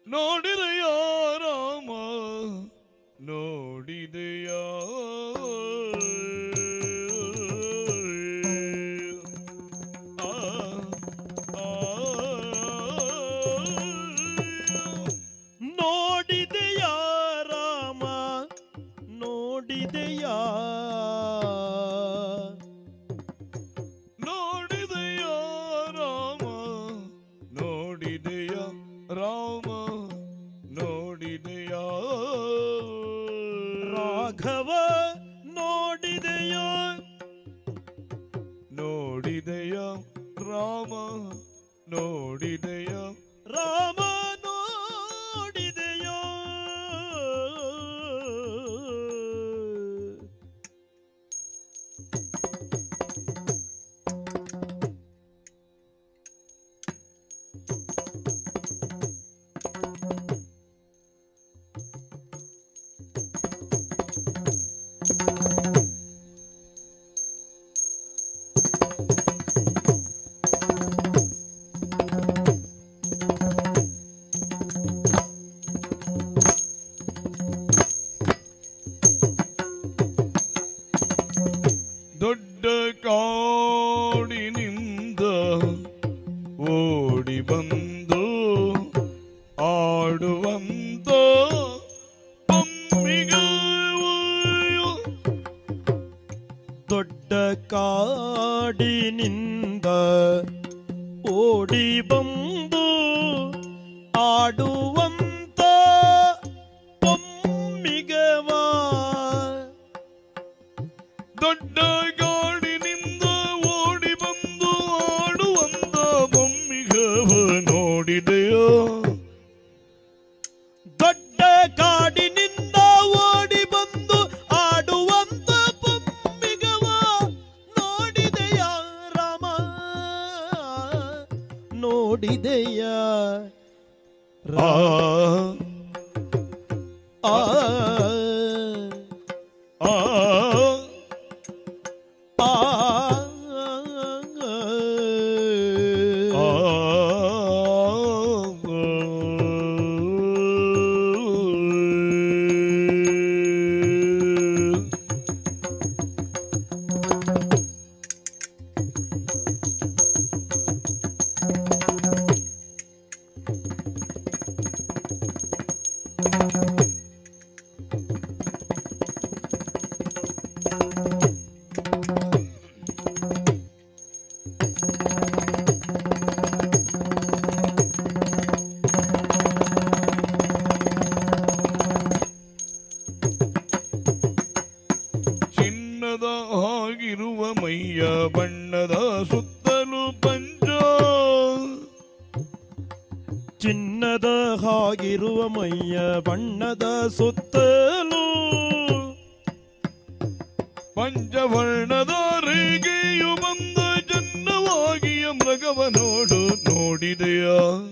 ನೋಡಿದೆಯ ರಾಮ ನೋಡಿದೆಯ ಆ, ಆ, ನೋಡಿದೆಯ ರಾಮ ನೋಡಿದೆಯ ನೋಡಿದೆಯ ರಾಮ ನೋಡಿದೆಯ ರಾಮ ನೋಡಿದೆಯ ರಾಘವ ನೋಡಿದೆಯ ನೋಡಿದೆಯ ರಾಮ ನೋಡಿದೆಯ ರಾಮ ನೋಡಿದೆಯ ದೊಡ್ಡ ಕಾಡಿನಿಂದ ಓಡಿ ಬಂದು ಆಡುವಂತ ಬೊಮ್ಮಿಗಳು ದೊಡ್ಡ ಕಾಡಿನಿಂದ ಓಡಿ ಬಂದು ಆಡುವಂತ ಬೊಮ್ಮಿಗವಾ ದೊಡ್ಡ ಗಾಡಿನಿಂದ ಓಡಿ ಬಂದು ಆಡುವಂತ ಬೊಮ್ಮಿಗವ ನೋಡಿದೆಯೋ ದೊಡ್ಡ ಕಾಡಿನಿಂದ ಓಡಿ ಬಂದು ಆಡುವಂತ ಬೊಮ್ಮಿಗವ ನೋಡಿದೆಯ ರಾಮ ನೋಡಿದೆಯ ಆ ಆ ಆ ಆ ಆ ಚಿನ್ನದ ಹಾಗಿರುವ ಮೈಯ ಬಣ್ಣದ ಸುತ್ತಲೂ ಪಂಚ ಚಿನ್ನದ ಹಾಗಿರುವ ಮೈಯ ಬಣ್ಣದ ಸುತ್ತಲೂ ಪಂಚವರ್ಣದ ರೇಗೆಯು ಬಂದ ಜನ್ನವಾಗಿಯ ಮೃಗವ ನೋಡು ನೋಡಿದೆಯ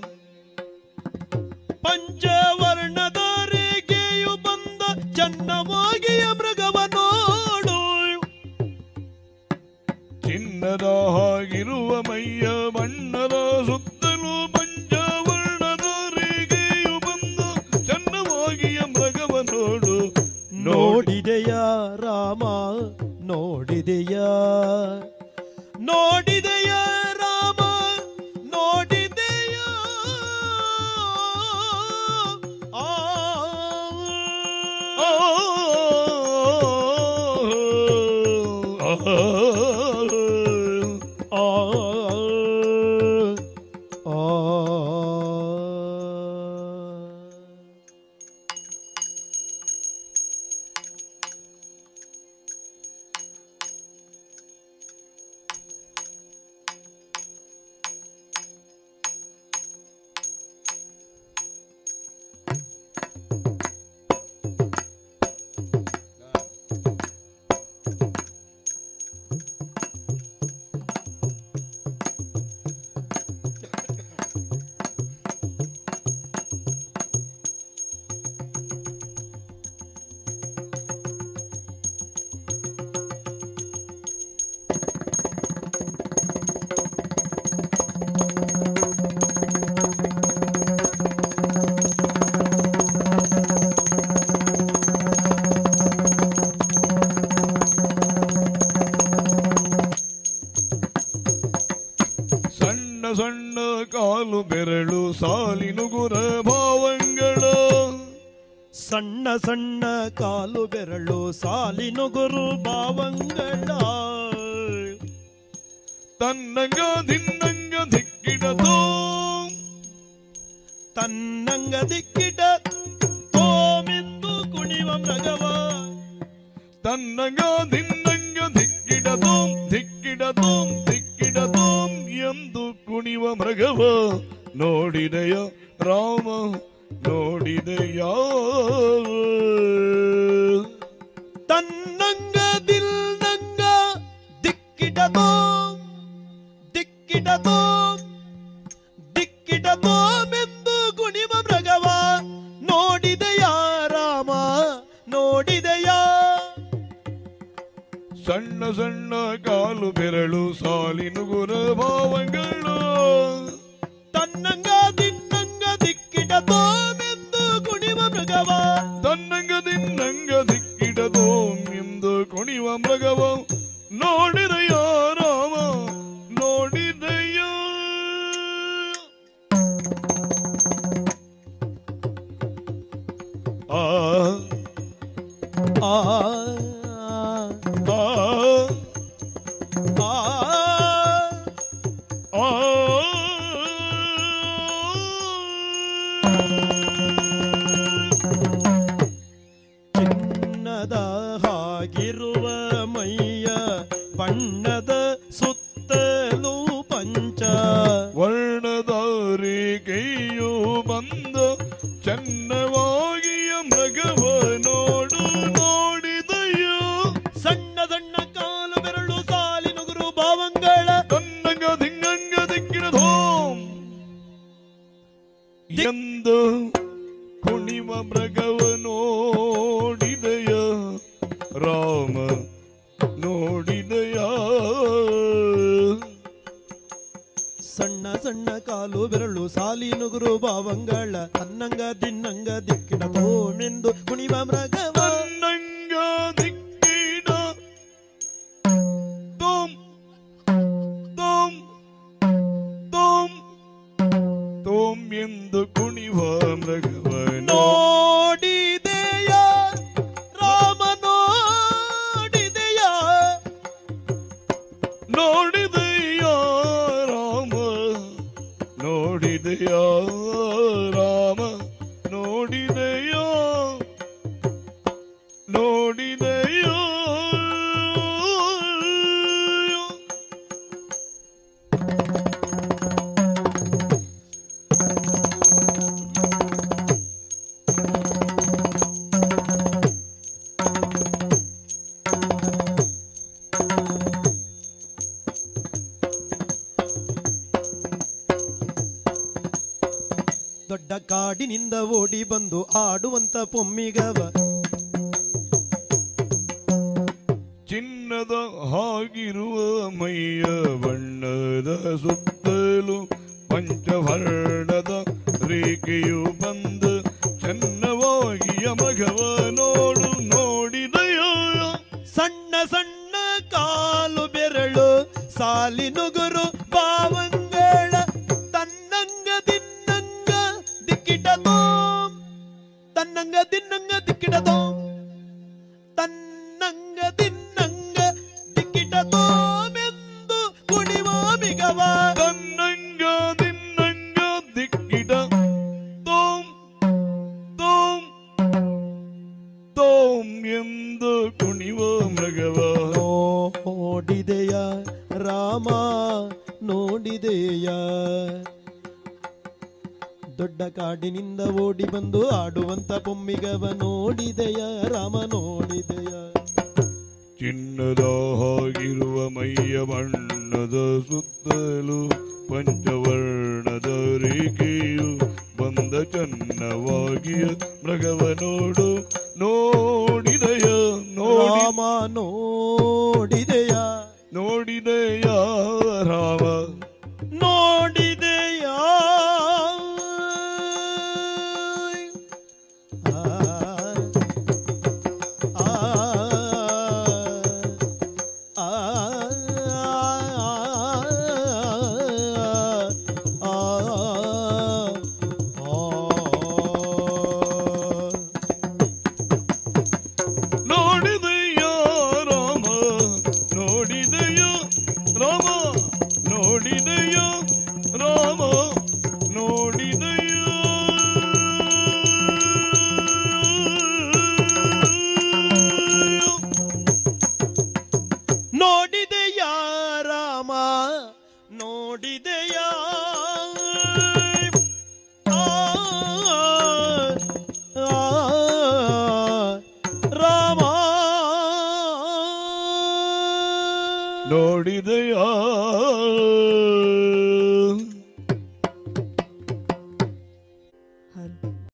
ಪಂಚವರ್ಣದ ರೇಖೆಯು ಬಂದ ಚನ್ನವಾಗಿಯ ಮೃಗವ ನೋಡು ಚಿನ್ನದ ಹಾಗಿರುವ ಮೈಯ ಬಣ್ಣದ ಸುತ್ತಲೂ ಪಂಚವರ್ಣದ ರೇಗೆಯು ಬಂದ ಚನ್ನವಾಗಿಯ ಮೃಗವ ನೋಡು ನೋಡಿ ನೋಡಿದೆಯ ರಾಮ ನೋಡಿದೆಯ ನೋಡಿದೆಯ ರಾಮ ನೋಡಿದೆಯ ಆ ಆ, ಆ, ಆ ಆ ಬೆರಳು ಸಾಲಿನುಗುರ ಭಾವಂಗಳ ಸಣ್ಣ ಸಣ್ಣ ಕಾಲು ಬೆರಳು ಸಾಲಿನು ಗುರು ಭಾವಂಗಳ ತನ್ನಂಗ ದಿನ್ನಂಗ ದಿಕ್ಕಿಡತೋ ತನ್ನಂಗ ದಿಕ್ಕಿಟ ತೋಮೆಂದು ಕುಣಿವ ಮೃಗವ ತನ್ನಂಗ ದಿನ್ನಂಗ ದಿಕ್ಕಿಡತೋಂ ದಿಕ್ಕಿಡತೋಂ ದಿಕ್ಕಿಡತೋಂ ಎಂದು ಕುಣಿವ ಮೃಗವ ನೋಡಿದೆಯ ರಾಮ ನೋಡಿದೆಯ ತನ್ನಂಗ ದಿಲ್ನಂಗ ದಿಕ್ಕಿಟದೋ ದಿಕ್ಕಿಟದೋ ದಿಕ್ಕಿಟದೋಮೆಂದು ಕುಣಿವ ಮೃಗವ ನೋಡಿದೆಯ ರಾಮ ನೋಡಿದೆಯ ಸಣ್ಣ ಸಣ್ಣ ಕಾಲು ಬೆರಳು ಸಾಲಿನುಗುರ ಭಾವಗಳು ತನ್ನಂಗ ದಿನ್ನಂಗ ದಿಕ್ಕಿಟದೋಮೆಂದು ಕುಣಿವ ಮೃಗವ ತನ್ನಂಗ ದಿನ್ನಂಗ ದಿಕ್ಕಿಡದೋಂ ಎಂದು ಕುಣಿವ ಮೃಗವ ನೋಡಿದೆಯ ರಾಮ ನೋಡಿದೆಯ ಆ ಆ ಆ ಆ ಆ ಚಿನ್ನದ ಹಾಗಿರುವ ಮೈಯ ಬಣ್ಣದ ಸುತ್ತಲೂ ಪಂಚ ವರ್ಣದಾರಿಕೆಯು ಬಂದ ಚನ್ನವಾಗಿಯ ಮೃಗವ ನೋಡು ನೋಡಿದೆಯೋ ಸಣ್ಣ ಸಣ್ಣ ಕಾಲು ಬೆರಳು ಸಾಲಿನ ಗುರು ಭಾವಂಗಳ ತನ್ನಂಗ ದಿಂಗಂಗ ದಿಕ್ಕಿನಧೋಂ ಎಂದು ಕುಣಿವ ಮೃಗವ ನೋಡಿದೆಯ ರಾಮ ನೋಡಿದೆಯ ಸಣ್ಣ ಸಣ್ಣ ಕಾಲು ಬೆರಳು ಸಾಲಿನ ಗುರು ಭಾವಂಗಳ ತನ್ನಂಗ ದಿನ್ನಂಗ ದಿಕ್ಕಿಡ ತೋಮೆಂದು ಕುಣಿವ ಮೃಗವ ತನ್ನಂಗ ದಿಕ್ಕಿಡ ತೋಂ ತೋಂ ತೋಂ ತೋಂ ಎಂದು ಕುಣಿವ ಮೃಗವನೋ ನೋಡಿದೆಯ ರಾಮ ನೋಡಿದೆಯ ನೋಡಿದೆಯ ರಾಮ ನೋಡಿದೆಯ ರಾಮ ನೋಡಿದೆಯ ನೋಡಿದೆಯ ದೊಡ್ಡ ಕಾಡಿನಿಂದ ಓಡಿ ಬಂದು ಆಡುವಂತ ಪೊಮ್ಮಿಗವ ಚಿನ್ನದ ಹಾಗಿರುವ ಮೈಯ ಬಣ್ಣದ ಸುತ್ತಲೂ ಪಂಚವರ್ಣದ ರೇಖೆಯು ಬಂದು ಚೆನ್ನವಾಗಿಯ ಮಗವ ನೋಡು ನೋಡಿದೆಯ ಸಣ್ಣ ಸಣ್ಣ ಕಾಲು ಬೆರಳು ಸಾಲಿನುಗುರು ಭಾವಂಗಳ ತನ್ನಂಗ ದಿನ್ನಂಗ ದಿಕ್ಕಿಟದೋ ತನ್ನಂಗ ದಿನ್ನಂಗ ದಿಕ್ಕಿಟದೋ ತನ್ನಂಗ ದಿನ್ನಂಗ ದಿಕ್ಕಿಟದೋ ಮೆಂದು ಕುಣಿವ ಮಿಗವ ತನ್ನಂಗ ದಿನ್ನಂಗ ದಿಕ್ಕಿಡ ತೋಂ ತೋಂ ತೋಂ ಎಂದು ಕುಣಿವ ಮೃಗವ ನೋಡಿದೆಯ ರಾಮ ನೋಡಿದೆಯ ದೊಡ್ಡ ಕಾಡಿನಿಂದ ಓಡಿ ಬಂದು ಆಡುವಂತ ಬೊಮ್ಮಿಗವ ನೋಡಿದೆಯ ರಾಮ ನೋಡಿದೆಯ ಚಿನ್ನದ ಹಾಗಿರುವ ಮೈಯ ಬಣ್ಣದ ಸುತ್ತಲೂ ಪಂಚವರ್ಣದ ರೇಖೆಯು ಬಂದ ಚನ್ನವಾಗಿಯ ಮೃಗವ ನೋಡು ನೋಡಿದಯ ನೋಡಿ ರಾಮ ನೋಡಿದೆಯ ನೋಡಿದೆಯ ರಾಮ ನೋಡಿದೆಯ ಆ, ಆ, ಆ, ಆ, ಆ, ನೋಡಿದೆಯ ಹಲ್-